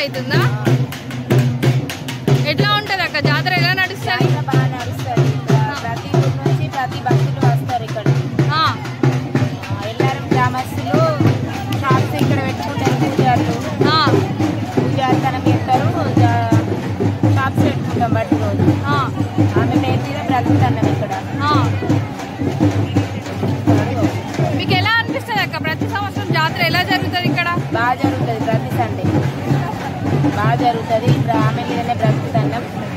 అవుతుందా ఎట్లా ఉంటది అక్క జాతర ఎలా నడుస్తుంది జాతర బాగా నడుస్తుంది ఇక్కడ ప్రతి ఊరు నుంచి ప్రతి భక్తులు వస్తారు ఇక్కడ ఆ, ఎల్లారం గ్రామస్తులు షాప్స్ ఇక్కడ పెట్టుకుంటారు పూజారులు ఆ, పూజారు తనకి వెళ్తారు జా- షాప్స్ పెట్టుకుంటాం బట్టి రోజు ఆ, ఆమె పేరు మీద బ్రతుకుతున్నాం ఇక్కడ ఆ. మీకు ఎలా అనిపిస్తుంది అక్క ప్రతి సంవత్సరం జాతర ఎలా జరుగుతుంది ఇక్కడ బాగా జరుగుతుంది ప్రతి సండే బాగా జరుగుతుంది ఇప్పుడు ఆమె మీదనే బ్రతుకుతున్నాం